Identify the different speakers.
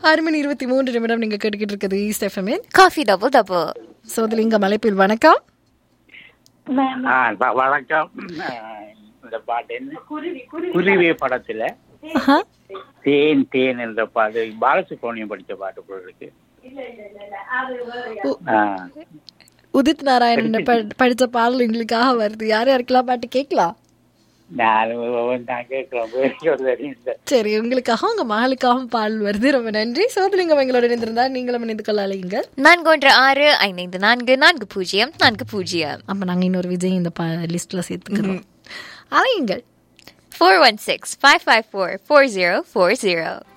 Speaker 1: ஆறு மணி இருபத்தி மூன்று நிமிடம் நீங்க கேட்டுக்கிட்டு இருக்குது ஈஸ்ட் எஃப்எம்மின்
Speaker 2: காஃபி டபுள் டபுள்
Speaker 1: சோதலிங்கம் அழைப்பில் வணக்கம்
Speaker 3: ஆ, வ- வணக்கம் ஆ, இந்த பாட்டு என்ன குருவி படத்துல
Speaker 1: ஆஹா.
Speaker 3: தேன் தேன் என்ற பாட்டு பாலசுப்ரமணியம் படிச்ச பாட்டு போல இருக்கு ஆ,
Speaker 1: உதித் நாராயணன் ப- படிச்ச பாடல் எங்களுக்காக வருது யார் யாருக்கெல்லாம் பாட்டு கேட்கலாம்
Speaker 3: நான் நான் கேட்கிறேன் பேருக்கு ஒரு தெரியும் சார்.
Speaker 1: சரி உங்களுக்காக உங்க மகளுக்காகவும் பாடல் வருது ரொம்ப நன்றி சோதலிங்கம் எங்களோட இணைந்திருந்தால் நீங்களும் இணைந்து கொள்ளாதீங்க
Speaker 2: நான்கு ஒன்று ஆறு ஐந்து நான்கு நான்கு பூஜ்ஜியம் நான்கு பூஜ்ஜியம்
Speaker 1: அப்ப நாங்க இன்னொரு விஜய் இந்த லிஸ்ட்ல சேர்த்துக்கிறோம் அலையுங்கள்
Speaker 2: four one six five five four four zero four zero